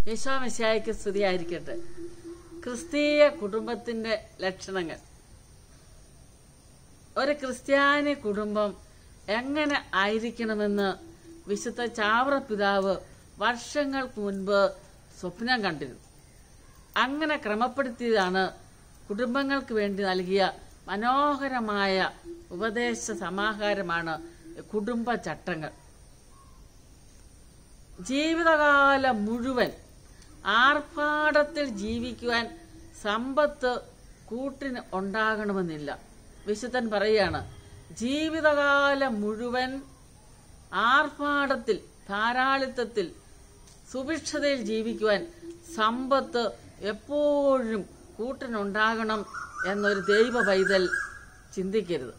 യേശോമിശായിക്ക് സ്തുതിയായിരിക്കട്ടെ ക്രിസ്തീയ കുടുംബത്തിന്റെ ലക്ഷണങ്ങൾ ഒരു ക്രിസ്ത്യാനി കുടുംബം എങ്ങനെ ആയിരിക്കണമെന്ന് വിശുദ്ധ ചാവറ പിതാവ് വർഷങ്ങൾക്ക് മുൻപ് സ്വപ്നം കണ്ടിരുന്നു അങ്ങനെ ക്രമപ്പെടുത്തിയതാണ് കുടുംബങ്ങൾക്ക് വേണ്ടി നൽകിയ മനോഹരമായ ഉപദേശ സമാഹാരമാണ് കുടുംബ ചട്ടങ്ങൾ ജീവിതകാലം മുഴുവൻ ആർഭാടത്തിൽ ജീവിക്കുവാൻ സമ്പത്ത് കൂട്ടിന് ഉണ്ടാകണമെന്നില്ല വിശുദ്ധൻ പറയുകയാണ് ജീവിതകാലം മുഴുവൻ ആർഭാടത്തിൽ ധാരാളിത്തത്തിൽ സുഭിക്ഷതയിൽ ജീവിക്കുവാൻ സമ്പത്ത് എപ്പോഴും കൂട്ടിനുണ്ടാകണം എന്നൊരു ദൈവ പൈതൽ ചിന്തിക്കരുത്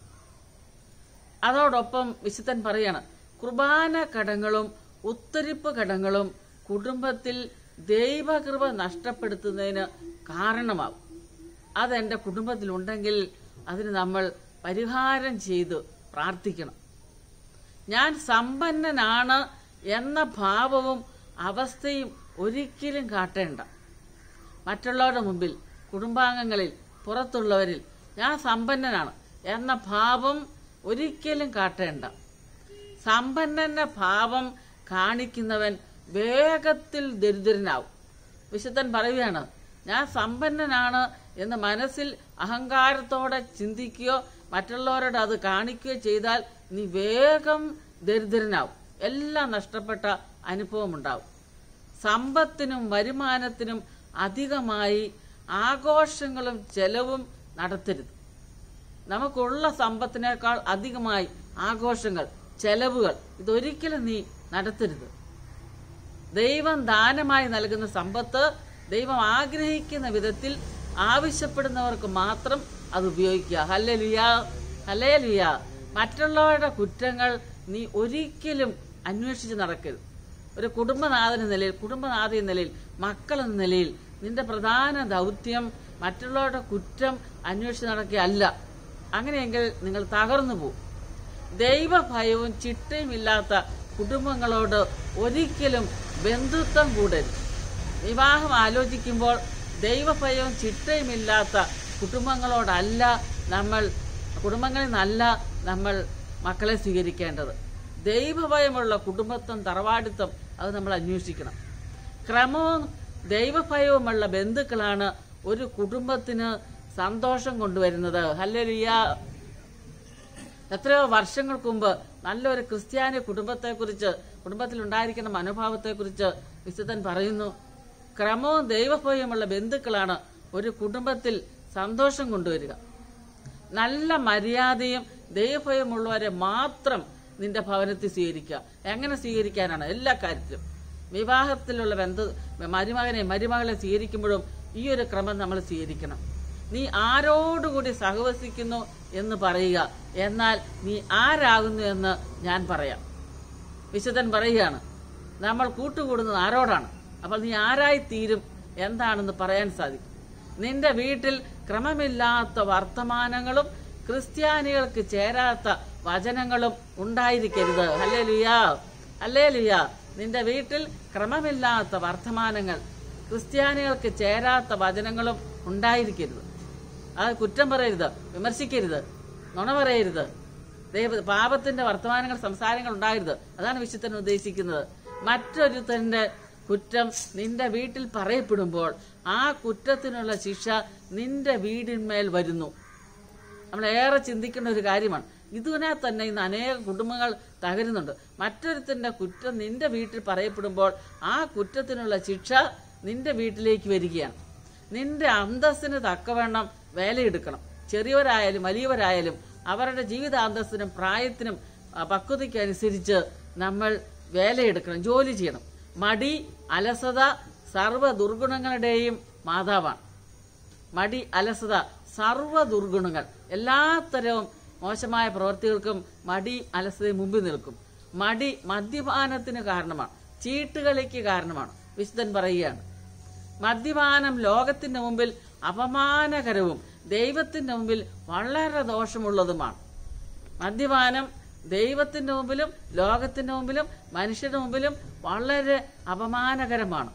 അതോടൊപ്പം വിശുദ്ധൻ പറയാണ് കുർബാന കടങ്ങളും ഉത്തരിപ്പ് കടങ്ങളും കുടുംബത്തിൽ ദൈവകൃപ നഷ്ടപ്പെടുത്തുന്നതിന് കാരണമാവും അതെന്റെ കുടുംബത്തിലുണ്ടെങ്കിൽ അതിന് നമ്മൾ പരിഹാരം ചെയ്ത് പ്രാർത്ഥിക്കണം ഞാൻ സമ്പന്നനാണ് എന്ന ഭാവവും അവസ്ഥയും ഒരിക്കലും കാട്ടേണ്ട മറ്റുള്ളവരുടെ മുമ്പിൽ കുടുംബാംഗങ്ങളിൽ പുറത്തുള്ളവരിൽ ഞാൻ സമ്പന്നനാണ് എന്ന ഭാവം ഒരിക്കലും കാട്ടേണ്ട സമ്പന്നന്റെ ഭാവം കാണിക്കുന്നവൻ വേഗത്തിൽ ദരിദ്രനാവും വിശുദ്ധൻ പറയുകയാണ് ഞാൻ സമ്പന്നനാണ് എന്ന് മനസ്സിൽ അഹങ്കാരത്തോടെ ചിന്തിക്കുകയോ മറ്റുള്ളവരോട് അത് കാണിക്കുകയോ ചെയ്താൽ നീ വേഗം ദരിദ്രനാവും എല്ലാം നഷ്ടപ്പെട്ട അനുഭവം ഉണ്ടാവും സമ്പത്തിനും വരുമാനത്തിനും അധികമായി ആഘോഷങ്ങളും ചെലവും നടത്തരുത് നമുക്കുള്ള സമ്പത്തിനേക്കാൾ അധികമായി ആഘോഷങ്ങൾ ചെലവുകൾ ഇതൊരിക്കലും നീ നടത്തരുത് ദൈവം ദാനമായി നൽകുന്ന സമ്പത്ത് ദൈവം ആഗ്രഹിക്കുന്ന വിധത്തിൽ ആവശ്യപ്പെടുന്നവർക്ക് മാത്രം അത് ഉപയോഗിക്കുക ഹല്ലേ ലുയാ ഹല്ലേ ലുയാ മറ്റുള്ളവരുടെ കുറ്റങ്ങൾ നീ ഒരിക്കലും അന്വേഷിച്ച് നടക്കരുത് ഒരു കുടുംബനാഥൻ എന്ന നിലയിൽ കുടുംബനാഥ എന്ന നിലയിൽ മക്കൾ എന്ന നിലയിൽ നിന്റെ പ്രധാന ദൗത്യം മറ്റുള്ളവരുടെ കുറ്റം അന്വേഷിച്ച് നടക്കുകയല്ല അങ്ങനെയെങ്കിൽ നിങ്ങൾ തകർന്നു പോകും ദൈവഭയവും ചിട്ടയും ഇല്ലാത്ത കുടുംബങ്ങളോട് ഒരിക്കലും ബന്ധുത്വം കൂടരുത് വിവാഹം ആലോചിക്കുമ്പോൾ ദൈവഭയവും ചിട്ടയുമില്ലാത്ത കുടുംബങ്ങളോടല്ല നമ്മൾ കുടുംബങ്ങളിൽ നിന്നല്ല നമ്മൾ മക്കളെ സ്വീകരിക്കേണ്ടത് ദൈവഭയമുള്ള കുടുംബത്വം തറവാടിത്വം അത് നമ്മൾ അന്വേഷിക്കണം ക്രമവും ദൈവഭയവുമുള്ള ബന്ധുക്കളാണ് ഒരു കുടുംബത്തിന് സന്തോഷം കൊണ്ടുവരുന്നത് ഹല്ലേലൂയ എത്രയോ വർഷങ്ങൾക്ക് മുമ്പ് നല്ലൊരു ക്രിസ്ത്യാനി കുടുംബത്തെക്കുറിച്ച് കുടുംബത്തിൽ ഉണ്ടായിരിക്കുന്ന മനോഭാവത്തെക്കുറിച്ച് വിശുദ്ധൻ പറയുന്നു ക്രമവും ദൈവഭയമുള്ള ബന്ധുക്കളാണ് ഒരു കുടുംബത്തിൽ സന്തോഷം കൊണ്ടുവരിക നല്ല മര്യാദയും ദൈവഭയമുള്ളവരെ മാത്രം നിന്റെ ഭവനത്തിൽ സ്വീകരിക്കുക എങ്ങനെ സ്വീകരിക്കാനാണ് എല്ലാ കാര്യത്തിലും വിവാഹത്തിലുള്ള ബന്ധ മരുമകനെ മരുമകളെ സ്വീകരിക്കുമ്പോഴും ഈ ഒരു ക്രമം നമ്മൾ സ്വീകരിക്കണം നീ ആരോടുകൂടി സഹവസിക്കുന്നു എന്ന് പറയുക എന്നാൽ നീ ആരാകുന്നു എന്ന് ഞാൻ പറയാം വിശുദ്ധൻ പറയുകയാണ് നമ്മൾ കൂട്ടുകൂടുന്നത് ആരോടാണ് അപ്പോൾ നീ ആരായി തീരും എന്താണെന്ന് പറയാൻ സാധിക്കും നിന്റെ വീട്ടിൽ ക്രമമില്ലാത്ത വർത്തമാനങ്ങളും ക്രിസ്ത്യാനികൾക്ക് ചേരാത്ത വചനങ്ങളും ഉണ്ടായിരിക്കരുത് അല്ലേ ലുയാ അല്ലേ ലുയാ നിന്റെ വീട്ടിൽ ക്രമമില്ലാത്ത വർത്തമാനങ്ങൾ ക്രിസ്ത്യാനികൾക്ക് ചേരാത്ത വചനങ്ങളും ഉണ്ടായിരിക്കരുത് അത് കുറ്റം പറയരുത് വിമർശിക്കരുത് നുണ പറയരുത് ദൈവ പാപത്തിന്റെ വർത്തമാനങ്ങൾ സംസാരങ്ങൾ ഉണ്ടാകരുത് അതാണ് വിശുദ്ധൻ ഉദ്ദേശിക്കുന്നത് മറ്റൊരുത്തന്റെ കുറ്റം നിന്റെ വീട്ടിൽ പറയപ്പെടുമ്പോൾ ആ കുറ്റത്തിനുള്ള ശിക്ഷ നിന്റെ വീടിന്മേൽ വരുന്നു നമ്മൾ ഏറെ ചിന്തിക്കേണ്ട ഒരു കാര്യമാണ് ഇതിനകത്ത് തന്നെ ഇന്ന് അനേക കുടുംബങ്ങൾ തകരുന്നുണ്ട് മറ്റൊരുത്തിന്റെ കുറ്റം നിന്റെ വീട്ടിൽ പറയപ്പെടുമ്പോൾ ആ കുറ്റത്തിനുള്ള ശിക്ഷ നിന്റെ വീട്ടിലേക്ക് വരികയാണ് നിന്റെ അന്തസ്സിന് തക്കവണ്ണം വേലയെടുക്കണം ചെറിയവരായാലും വലിയവരായാലും അവരുടെ ജീവിതാന്തസ്സിനും പ്രായത്തിനും ആ, പക്വതയ്ക്കും അനുസരിച്ച് നമ്മൾ വേലയെടുക്കണം ജോലി ചെയ്യണം മടി അലസത സർവ്വ ദുർഗുണങ്ങളുടെയും മാതാവാണ് മടി അലസത സർവ്വ ദുർഗുണങ്ങൾ എല്ലാത്തരവും മോശമായ പ്രവൃത്തികൾക്കും മടി അലസതയും മുമ്പിൽ നിൽക്കും മടി മദ്യപാനത്തിന് കാരണമാണ് ചീട്ടുകളിക്ക് കാരണമാണ് വിശുദ്ധൻ പറയുകയാണ് മദ്യപാനം ലോകത്തിന്റെ മുമ്പിൽ അപമാനകരവും ദൈവത്തിന്റെ മുമ്പിൽ വളരെ ദോഷമുള്ളതുമാണ് മദ്യപാനം ദൈവത്തിന്റെ മുമ്പിലും ലോകത്തിന്റെ മുമ്പിലും മനുഷ്യരുടെ മുമ്പിലും വളരെ അപമാനകരമാണ്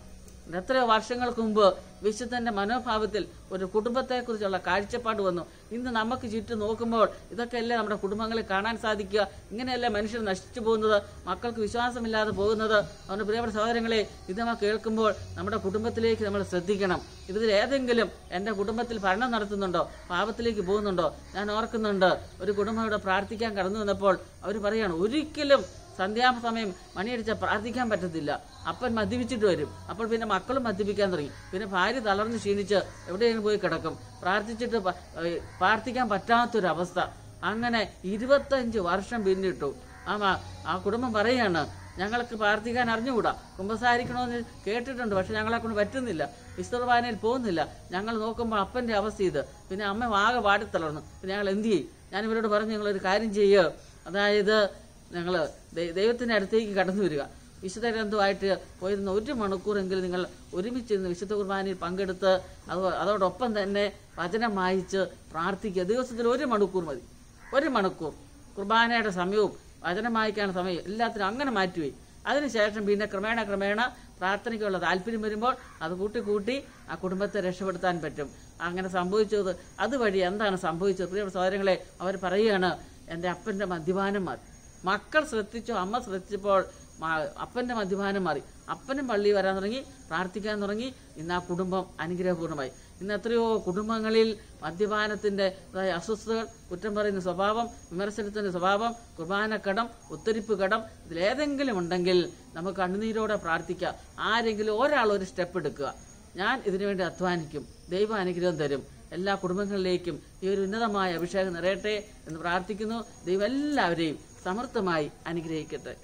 എത്രയോ വർഷങ്ങൾക്ക് മുമ്പ് വിശുദ്ധന്റെ മനോഭാവത്തിൽ ഒരു കുടുംബത്തെക്കുറിച്ചുള്ള കാഴ്ചപ്പാട് വന്നു ഇന്ന് നമുക്ക് ചുറ്റും നോക്കുമ്പോൾ ഇതൊക്കെയല്ലേ നമ്മുടെ കുടുംബങ്ങളിൽ കാണാൻ സാധിക്കുക ഇങ്ങനെയല്ലേ മനുഷ്യർ നശിച്ചു പോകുന്നത് മക്കൾക്ക് വിശ്വാസമില്ലാതെ പോകുന്നത് അതുകൊണ്ട് പ്രിയപ്പെട്ട സഹോദരങ്ങളെ ഇത് നമ്മൾ കേൾക്കുമ്പോൾ നമ്മുടെ കുടുംബത്തിലേക്ക് നമ്മൾ ശ്രദ്ധിക്കണം ഇതിൽ ഏതെങ്കിലും എൻ്റെ കുടുംബത്തിൽ ഭരണം നടത്തുന്നുണ്ടോ പാപത്തിലേക്ക് പോകുന്നുണ്ടോ ഞാൻ ഓർക്കുന്നുണ്ട് ഒരു കുടുംബം ഇവിടെ പ്രാർത്ഥിക്കാൻ കടന്നു വന്നപ്പോൾ അവർ പറയാണ് ഒരിക്കലും സന്ധ്യാസമയം മണിയടിച്ച പ്രാർത്ഥിക്കാൻ പറ്റത്തില്ല അപ്പൻ മദ്യപിച്ചിട്ട് വരും അപ്പോൾ പിന്നെ മക്കളും മദ്യപിക്കാൻ തുടങ്ങി പിന്നെ ഭാര്യ തളർന്ന് ക്ഷീണിച്ച് എവിടെയെങ്കിലും പോയി കിടക്കും പ്രാർത്ഥിച്ചിട്ട് പ- ഏഹ് പ്രാർത്ഥിക്കാൻ പറ്റാത്തൊരവസ്ഥ അങ്ങനെ ഇരുപത്തഞ്ച് വർഷം പിന്നിട്ടു ആ മ- ആ കുടുംബം പറയാണ് ഞങ്ങൾക്ക് പ്രാർത്ഥിക്കാൻ അറിഞ്ഞുകൂടാ കുമ്പസാരിക്കണമെന്ന് കേട്ടിട്ടുണ്ട് പക്ഷെ ഞങ്ങളെ കൊണ്ട് പറ്റുന്നില്ല വിസ്തുർവാനയിൽ പോകുന്നില്ല ഞങ്ങൾ നോക്കുമ്പോൾ അപ്പന്റെ അവസ്ഥ ഇത് പിന്നെ അമ്മ ആകെ വാടിത്തളർന്നു പിന്നെ ഞങ്ങൾ എന്ത് ചെയ്യും ഞാൻ ഇവരോട് പറഞ്ഞു നിങ്ങളൊരു കാര്യം ചെയ്യുക അതായത് ഞങ്ങൾ ദൈവത്തിന്റെ അടുത്തേക്ക് കടന്നു വരിക വിശുദ്ധ ഗ്രന്ഥമായിട്ട് പോയിരുന്ന ഒരു മണിക്കൂറെങ്കിലും നിങ്ങൾ ഒരുമിച്ചിരുന്ന് വിശുദ്ധ കുർബാനയിൽ പങ്കെടുത്ത് അത് അതോടൊപ്പം തന്നെ വചനം വായിച്ച് പ്രാർത്ഥിക്കുക ദിവസത്തിൽ ഒരു മണിക്കൂർ മതി ഒരു മണിക്കൂർ കുർബാനയുടെ സമയവും വചനം വായിക്കാനുള്ള സമയം എല്ലാത്തിനും അങ്ങനെ മാറ്റിവേ അതിനുശേഷം പിന്നെ ക്രമേണ ക്രമേണ പ്രാർത്ഥനയ്ക്കുള്ള താല്പര്യം വരുമ്പോൾ അത് കൂട്ടി കൂട്ടി ആ കുടുംബത്തെ രക്ഷപ്പെടുത്താൻ പറ്റും അങ്ങനെ സംഭവിച്ചത് അതുവഴി എന്താണ് സംഭവിച്ചത് പ്രിയ സഹോദരങ്ങളെ അവർ പറയുകയാണ് എൻ്റെ അപ്പൻ്റെ മദ്യപാനം മാറി മക്കൾ ശ്രദ്ധിച്ചോ അമ്മ ശ്രദ്ധിച്ചപ്പോൾ മ- അപ്പന്റെ മദ്യപാനം മാറി അപ്പനും പള്ളി വരാൻ തുടങ്ങി പ്രാർത്ഥിക്കാൻ തുടങ്ങി ഇന്ന് ആ കുടുംബം അനുഗ്രഹപൂർണ്ണമായി ഇന്ന് എത്രയോ കുടുംബങ്ങളിൽ മദ്യപാനത്തിന്റെ അതായത് അസ്വസ്ഥതകൾ കുറ്റം പറയുന്ന സ്വഭാവം വിമർശനത്തിന്റെ സ്വഭാവം കുർബാനക്കടം ഉത്തരിപ്പ് കടം ഇതിലേതെങ്കിലും ഉണ്ടെങ്കിൽ നമുക്ക് കണ്ണുനീരോടെ പ്രാർത്ഥിക്കാം ആരെങ്കിലും ഒരാൾ ഒരു സ്റ്റെപ്പ് എടുക്കുക ഞാൻ ഇതിനുവേണ്ടി അധ്വാനിക്കും ദൈവം അനുഗ്രഹം തരും എല്ലാ കുടുംബങ്ങളിലേക്കും ഈ ഒരു ഉന്നതമായ അഭിഷേകം നിറയട്ടെ എന്ന് പ്രാർത്ഥിക്കുന്നു ദൈവം എല്ലാവരെയും സമർത്ഥമായി അനുഗ്രഹിക്കട്ടെ